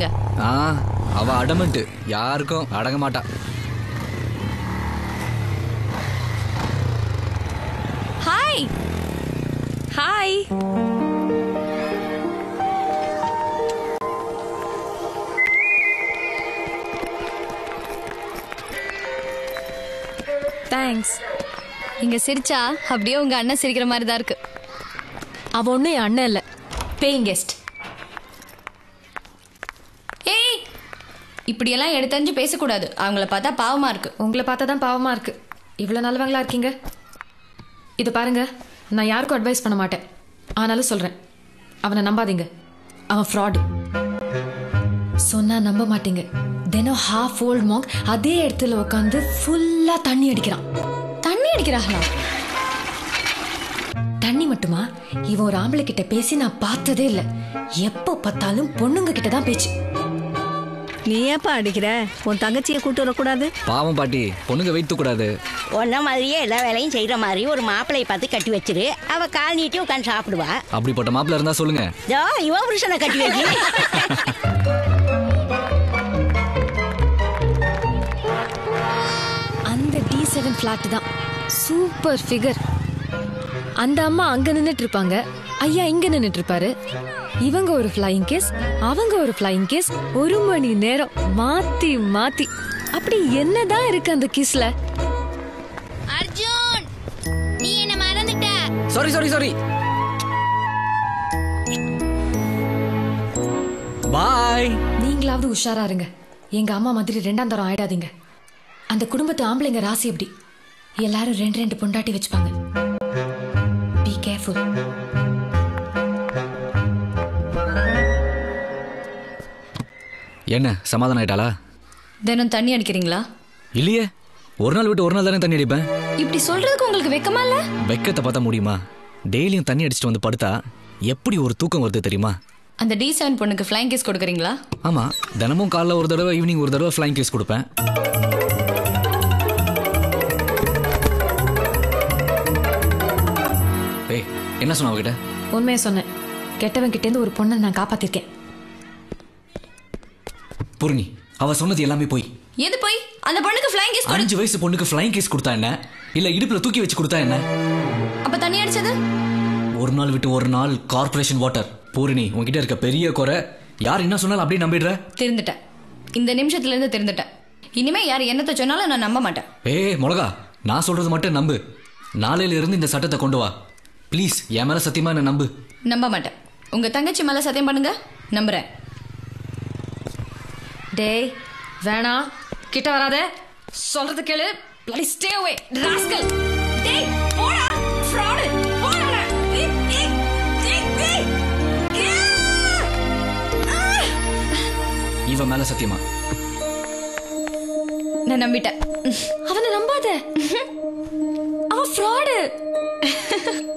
சொல்லுங்க ஆ அவ அடமெண்ட் யாருக்கும் அடங்க மாட்டா ஹாய் ஹாய் தேங்க்ஸ் நீங்க சிரிச்சா அப்படியே உங்க அண்ணன் சிரிக்கிற மாதிரி தான் இருக்கு அவ ஒன்றும் என் அண்ணன் இல்லை பேயிங் கெஸ்ட் ஏய் இப்படியெல்லாம் எடுத்தறிஞ்சு பேசக்கூடாது அவங்கள பார்த்தா பாவமா இருக்கு உங்களை பார்த்தா தான் பாவமா இருக்கு இவ்வளோ நல்லவங்களா இருக்கீங்க இது பாருங்க நான் யாருக்கும் அட்வைஸ் பண்ண மாட்டேன் ஆனாலும் சொல்றேன் அவனை நம்பாதீங்க அவன் ஃப்ராடு சொன்னா நம்ப மாட்டீங்க தினம் ஹாஃப் ஓல்ட் மாங்க் அதே இடத்துல உட்காந்து ஃபுல்லா தண்ணி அடிக்கிறான் தண்ணி அடிக்கிறாங்களா தண்ணி மட்டுமா இவன் ஒரு ஆம்பளை கிட்ட பேசி நான் பார்த்ததே இல்லை எப்போ பார்த்தாலும் பொண்ணுங்க கிட்ட தான் பேச்சு நீ ஏப்பா அடிக்கிற உன் தங்கச்சியை கூட்டு வரக்கூடாது பாவம் பாட்டி பொண்ணுங்க வைத்து கூடாது உன்ன மாதிரியே எல்லா வேலையும் செய்யற மாதிரி ஒரு மாப்பிளைய பார்த்து கட்டி வச்சிரு அவ கால் நீட்டி உட்காந்து சாப்பிடுவா அப்படிப்பட்ட மாப்பிள்ள இருந்தா சொல்லுங்க ஜோ இவ புருஷனை கட்டி வைக்கி அந்த டி செவன் ஃபிளாட் தான் சூப்பர் ஃபிகர் அந்த அம்மா அங்க நின்னுட்டு இருப்பாங்க ஐயா இங்க நின்னுட்டு இருப்பாரு இவங்க ஒரு ஃப்ளையிங் கேஸ் அவங்க ஒரு ஃப்ளையிங் கேஸ் ஒரு மணி நேரம் மாத்தி மாத்தி அப்படி என்னதான் இருக்கு அந்த கிஸ்ல அர்ஜுன் நீ என்ன மறந்துட்ட சாரி சாரி சாரி பாய் நீங்களாவது உஷாரா இருங்க எங்க அம்மா மாதிரி ரெண்டாம் தரம் ஆயிடாதீங்க அந்த குடும்பத்து ஆம்பளைங்க ராசி எப்படி எல்லாரும் ரெண்டு ரெண்டு பொண்டாட்டி வச்சுப்பாங்க பி கேர்ஃபுல் என்ன சமாதானம் ஆயிட்டாளா தினம் தண்ணி அடிக்கிறீங்களா இல்லையே ஒரு நாள் விட்டு ஒரு நாள் தானே தண்ணி அடிப்பேன் இப்படி சொல்றதுக்கு உங்களுக்கு வெக்கமா இல்ல வெக்கத்தை பார்த்தா முடியுமா டெய்லியும் தண்ணி அடிச்சிட்டு வந்து படுத்தா எப்படி ஒரு தூக்கம் வருது தெரியுமா அந்த டி செவன் பொண்ணுக்கு ஃப்ளைங் கேஸ் கொடுக்குறீங்களா ஆமா தினமும் காலைல ஒரு தடவை ஈவினிங் ஒரு தடவை ஃப்ளைங் கேஸ் கொடுப்பேன் ஏய் என்ன சொன்ன அவகிட்ட உண்மையை சொன்னேன் கெட்டவன் கிட்ட இருந்து ஒரு பொண்ணை நான் காப்பாத்திருக்கேன் பூர்ணி அவ சொன்னது எல்லாமே போய் எது போய் அந்த பொண்ணுக்கு ஃப்ளைங் கேஸ் கொடு அஞ்சு வயசு பொண்ணுக்கு ஃப்ளைங் கேஸ் கொடுத்தா என்ன இல்ல இடுப்புல தூக்கி வச்சு கொடுத்தா என்ன அப்ப தண்ணி அடிச்சது ஒரு நாள் விட்டு ஒரு நாள் கார்ப்பரேஷன் வாட்டர் பூரணி உன்கிட்ட இருக்க பெரிய குறை யார் என்ன சொன்னாலும் அப்படியே நம்பிடுற திருந்துட்டேன் இந்த நிமிஷத்துல இருந்து திருந்துட்டேன் இனிமே யார் என்னத்தை சொன்னாலும் நான் நம்ப மாட்டேன் ஏய் மிளகா நான் சொல்றது மட்டும் நம்பு நாளையில இருந்து இந்த சட்டத்தை கொண்டு வா ப்ளீஸ் என் மேல சத்தியமா என்ன நம்பு நம்ப மாட்டேன் உங்க தங்கச்சி மேல சத்தியம் பண்ணுங்க நம்புறேன் டேய் வேணாம் கிட்ட வராத சொல்றது கேளு bloody stay away rascal டேய் போடா fraud போடா ஏய், ஏய், ஏய், ஏய். இவன் மேல சத்தியமா நான் நம்பிட்டேன் அவனை நம்பாத அவன் ஃப்ராடு